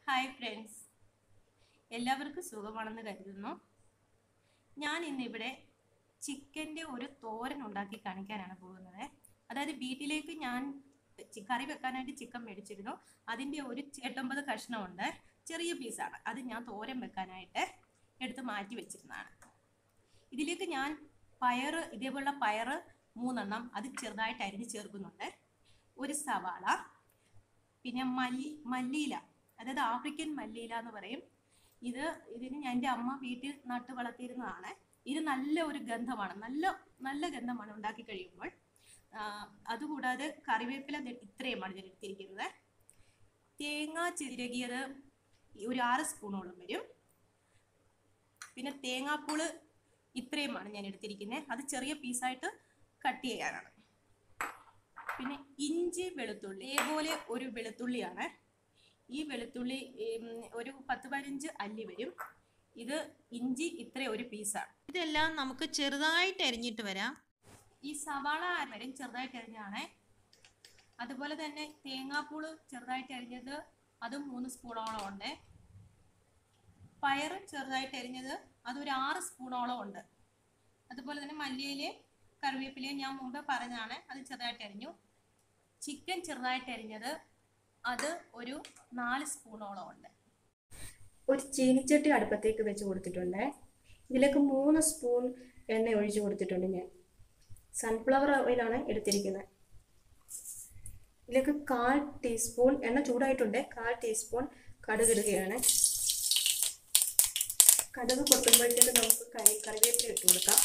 hi friends എല്ലാവർക്കും സുഖമാണെന്ന് കരുതുന്നു ഞാൻ ഇന്നിവിടെ ചിക്കൻ്റെ ഒരു തോരൻ ഉണ്ടാക്കി കാണിക്കാനാണ് പോകുന്നത് അതായത് വീട്ടിലേക്ക് ഞാൻ ചി- കറി വെക്കാനായിട്ട് ചിക്കൻ മേടിച്ചിരുന്നു അതിൻ്റെ ഒരു എട്ടൊമ്പത് കഷ്ണമുണ്ട് ചെറിയ പീസാണ് അത് ഞാൻ തോരൻ വെക്കാനായിട്ട് എടുത്ത് മാറ്റി വെച്ചിരുന്നതാണ് ഇതിലേക്ക് ഞാൻ പയറ് ഇതേപോലുള്ള പയറ് മൂന്നെണ്ണം അത് ചെറുതായിട്ട് അരിഞ്ഞ് ചേർക്കുന്നുണ്ട് ഒരു സവാള പിന്നെ മല്ലി മല്ലിയില അതായത് ആഫ്രിക്കൻ മല്ലിയില എന്ന് പറയും ഇത് ഇതിന് ഞാൻ എൻ്റെ അമ്മ വീട്ടിൽ നട്ട് വളർത്തിയിരുന്നതാണ് ഇത് നല്ല ഒരു ഗന്ധമാണ് നല്ല നല്ല ഗന്ധമാണ് ഉണ്ടാക്കി കഴിയുമ്പോൾ ആ, അതുകൂടാതെ കറിവേപ്പില ദേ ഇത്രയുമാണ് ഞാൻ എടുത്തിരിക്കുന്നത് തേങ്ങ ചിരകിയത് ഒരു ആറ് സ്പൂണോളം വരും പിന്നെ തേങ്ങാപ്പൂള് ഇത്രയുമാണ് ഞാൻ എടുത്തിരിക്കുന്നത് അത് ചെറിയ പീസായിട്ട് കട്ട് ചെയ്യാനാണ് പിന്നെ ഇഞ്ചി വെളുത്തുള്ളി ഇതേപോലെ ഒരു വെളുത്തുള്ളിയാണ് ഈ വെളുത്തുള്ളി ഉം, ഒരു പത്ത് പതിനഞ്ച് അല്ലി വരും ഇത് ഇഞ്ചി ഇത്ര ഒരു പീസാണ് ഇതെല്ലാം നമുക്ക് ചെറുതായിട്ട് അരിഞ്ഞിട്ട് വരാം ഈ സവാള വരും ചെറുതായിട്ട് അരിഞ്ഞാണ് അതുപോലെ തന്നെ തേങ്ങാപ്പൂള് ചെറുതായിട്ട് അരിഞ്ഞത് അതും മൂന്ന് സ്പൂണോളം ഉണ്ട് പയറ് ചെറുതായിട്ട് അരിഞ്ഞത് അതൊരു ആറ് സ്പൂണോളം ഉണ്ട് അതുപോലെ തന്നെ മല്ലിയില് കറിവേപ്പിലയും ഞാൻ മുമ്പ് പറഞ്ഞതാണ് അത് ചെറുതായിട്ട് അരിഞ്ഞു ചിക്കൻ ചെറുതായിട്ട് അരിഞ്ഞത് അത് ഒരു നാല് സ്പൂണോളം ഉണ്ട് ഒരു ചീനിച്ചട്ടി അടുപ്പത്തേക്ക് വെച്ച് കൊടുത്തിട്ടുണ്ട് ഇതിലേക്ക് മൂന്ന് സ്പൂൺ എണ്ണ ഒഴിച്ചു കൊടുത്തിട്ടുണ്ട് ഞാൻ സൺഫ്ലവർ ഓയിലാണ് എടുത്തിരിക്കുന്നത് ഇതിലേക്ക് കാൽ ടീസ്പൂൺ എണ്ണ ചൂടായിട്ടുണ്ട് കാൽ ടീസ്പൂൺ കടുക് ഇടുകയാണ് കടുക് പൊട്ടുമ്പോഴത്തേക്ക് നമുക്ക് കറി കറിവേപ്പില ഇട്ട് കൊടുക്കാം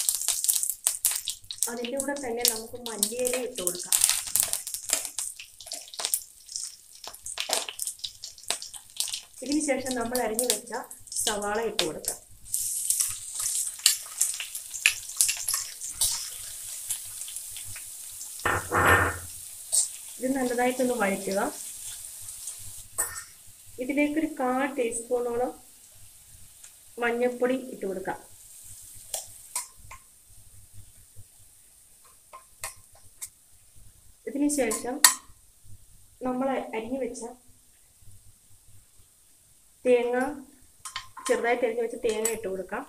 അതിൻ്റെ കൂടെ തന്നെ നമുക്ക് മല്ലിയില ഇട്ട് കൊടുക്കാം ഇതിന് ശേഷം നമ്മൾ അരിഞ്ഞു വെച്ച സവാള ഇട്ട് കൊടുക്കാം ഇത് നല്ലതായിട്ടൊന്ന് വഴറ്റുക ഇതിലേക്ക് ഒരു കാൽ ടീസ്പൂണോളം മഞ്ഞൾപ്പൊടി ഇട്ട് കൊടുക്കാം ഇതിന് ശേഷം നമ്മൾ അരിഞ്ഞു വെച്ച തേങ്ങ ചെറുതായിട്ട് അരിഞ്ഞ് വെച്ച് തേങ്ങ ഇട്ട് കൊടുക്കാം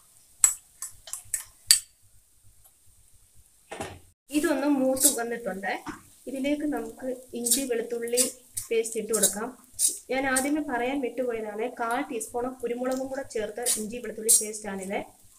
ഇതൊന്ന് മൂത്ത് വന്നിട്ടുണ്ട് ഇതിലേക്ക് നമുക്ക് ഇഞ്ചി വെളുത്തുള്ളി പേസ്റ്റ് ഇട്ട് കൊടുക്കാം ഞാൻ ആദ്യമേ പറയാൻ വിട്ടുപോയതാണ് കാൽ ടീസ്പൂൺ കുരുമുളകും കൂടെ ചേർത്ത് ഇഞ്ചി വെളുത്തുള്ളി പേസ്റ്റ് ആണിത്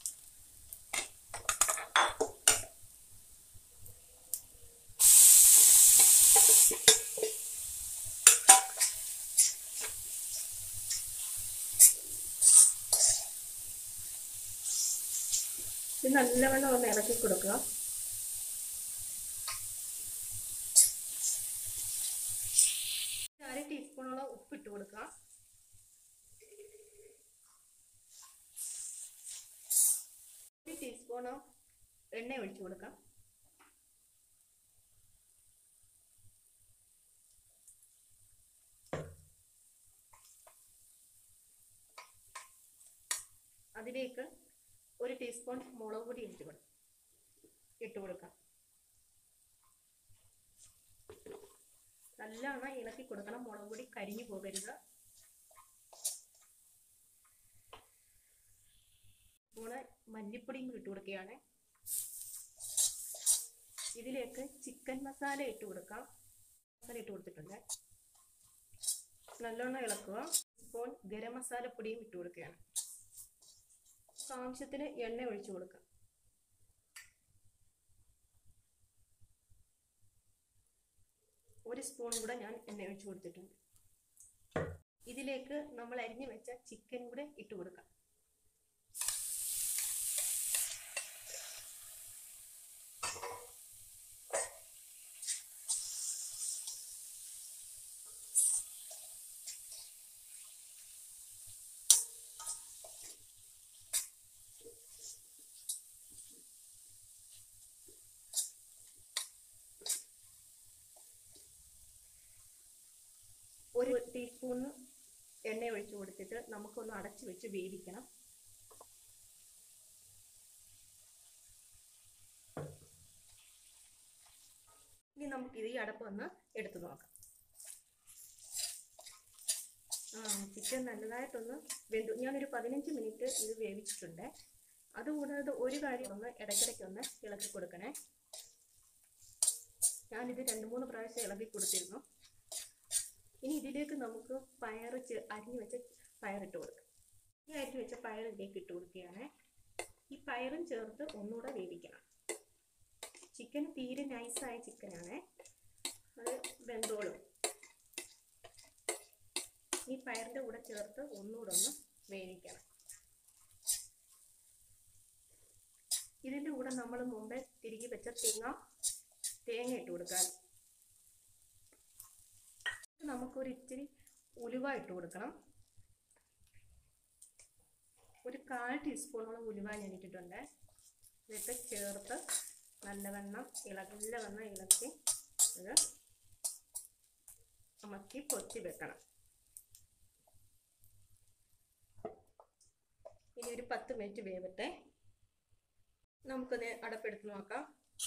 ഇത് നല്ലവണ്ണം ഒന്ന് ഇളക്കി കൊടുക്കുക അര ടീസ്പൂണോളം ഉപ്പിട്ട് കൊടുക്കുക ഒരു ടീസ്പൂണോ എണ്ണ ഒഴിച്ചു കൊടുക്കാം അതിലേക്ക് ഒരു ടീസ്പൂൺ മുളക് പൊടി ഇട്ട് കൊടുക്കാം ഇട്ട് കൊടുക്കാം നല്ലോണം ഇളക്കി കൊടുക്കണം മുളക് പൊടി കരിഞ്ഞു പോകരുത് സ്പൂണ് മല്ലിപ്പൊടിയും കൂടി ഇട്ട് കൊടുക്കുകയാണ് ഇതിലേക്ക് ചിക്കൻ മസാല ഇട്ട് കൊടുക്കാം മസാല ഇട്ട് കൊടുത്തിട്ടുണ്ട് നല്ലോണം ഇളക്കുക സ്പൂൺ ഗരം മസാല പൊടിയും ഇട്ട് കൊടുക്കുകയാണ് ആവശ്യത്തിന് എണ്ണ ഒഴിച്ചു കൊടുക്കാം ഒരു സ്പൂൺ കൂടെ ഞാൻ എണ്ണ ഒഴിച്ചു കൊടുത്തിട്ടുണ്ട് ഇതിലേക്ക് നമ്മൾ അരിഞ്ഞു വെച്ച ചിക്കൻ കൂടെ ഇട്ട് കൊടുക്കാം ഒരു ടീസ്പൂണ് എണ്ണ ഒഴിച്ചു കൊടുത്തിട്ട് നമുക്കൊന്ന് അടച്ചു വെച്ച് വേവിക്കണം ഇനി നമുക്ക് ഈ അടപ്പ് ഒന്ന് എടുത്തു നോക്കാം ആ ചിക്കൻ നല്ലതായിട്ടൊന്ന് വെന്തു ഞാനൊരു പതിനഞ്ച് മിനിറ്റ് ഇത് വേവിച്ചിട്ടുണ്ട് അതുകൂടാതെ ഒരു കാര്യം ഒന്ന് ഇടയ്ക്കിടയ്ക്ക് ഒന്ന് ഇളക്കി കൊടുക്കണേ ഞാനിത് രണ്ട് മൂന്ന് പ്രാവശ്യം ഇളക്കി കൊടുത്തിരുന്നു ഇനി ഇതിലേക്ക് നമുക്ക് പയർ ചെ- അരിഞ്ഞു വെച്ച പയറിട്ട് കൊടുക്കാം ഈ അരിഞ്ഞു വെച്ച പയർ ഇതിലേക്ക് ഇട്ട് കൊടുക്കുകയാണ് ഈ പയറും ചേർത്ത് ഒന്നുകൂടെ വേവിക്കണം ചിക്കൻ തീരെ നൈസായ ചിക്കനാണ് അത് വെന്തോളും ഈ പയറിൻ്റെ കൂടെ ചേർത്ത് ഒന്നുകൂടെ ഒന്ന് വേവിക്കണം ഇതിൻ്റെ കൂടെ നമ്മൾ മുമ്പേ തിരികെ വെച്ച തേങ്ങ തേങ്ങ ഇട്ട് കൊടുക്കാം നമുക്കൊരു ഇച്ചിരി ഉലുവ ഇട്ട് കൊടുക്കണം ഒരു കാൽ ടീസ്പൂണോളം ഉലുവ ഞാൻ ഇട്ടിട്ടുണ്ട് ഇതൊക്കെ ചേർത്ത് നല്ലവണ്ണം ഇളക്കി നല്ലവണ്ണം ഇളക്കി ഇത് അമർത്തി പൊത്തി വെക്കണം ഇനി ഒരു പത്ത് മിനിറ്റ് വേവട്ടെ നമുക്കൊന്ന് അടപ്പെടുത്ത് നോക്കാം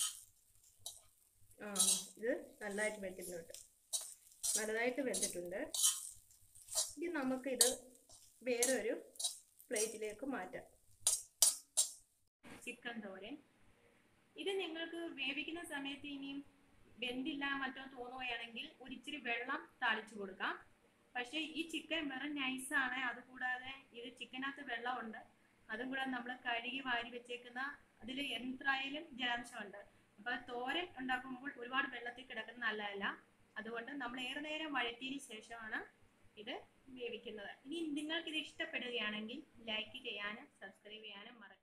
ആ ഇത് നല്ലതായിട്ട് വെച്ചിട്ടുണ്ട് നല്ലതായിട്ട് വെന്തിട്ടുണ്ട് ഇനി നമുക്കിത് വേറൊരു പ്ലേറ്റിലേക്ക് മാറ്റാം ചിക്കൻ തോരൻ ഇത് നിങ്ങൾക്ക് വേവിക്കുന്ന സമയത്ത് ഇനിയും വെന്തില്ല മറ്റോ തോന്നുകയാണെങ്കിൽ ഒരിച്ചിരി വെള്ളം താളിച്ചു കൊടുക്കാം പക്ഷേ ഈ ചിക്കൻ വെറും നൈസാണ് അതുകൂടാതെ ഇത് ചിക്കനകത്ത് വെള്ളമുണ്ട് അതും കൂടെ നമ്മൾ കഴുകി വാരി വെച്ചേക്കുന്ന അതിൽ എന്തായാലും ജലാംശമുണ്ട് അപ്പൊ തോരൻ ഉണ്ടാക്കുമ്പോൾ ഒരുപാട് വെള്ളത്തിൽ കിടക്കുന്നത് നല്ലതല്ല അതുകൊണ്ട് നമ്മൾ ഏറെ നേരം വഴറ്റിയതിന് ശേഷമാണ് ഇത് വേവിക്കുന്നത് ഇനി നിങ്ങൾക്ക് ഇത് ഇഷ്ടപ്പെടുകയാണെങ്കിൽ ലൈക്ക് ചെയ്യാനും സബ്സ്ക്രൈബ് ചെയ്യാനും മറക്കരുത്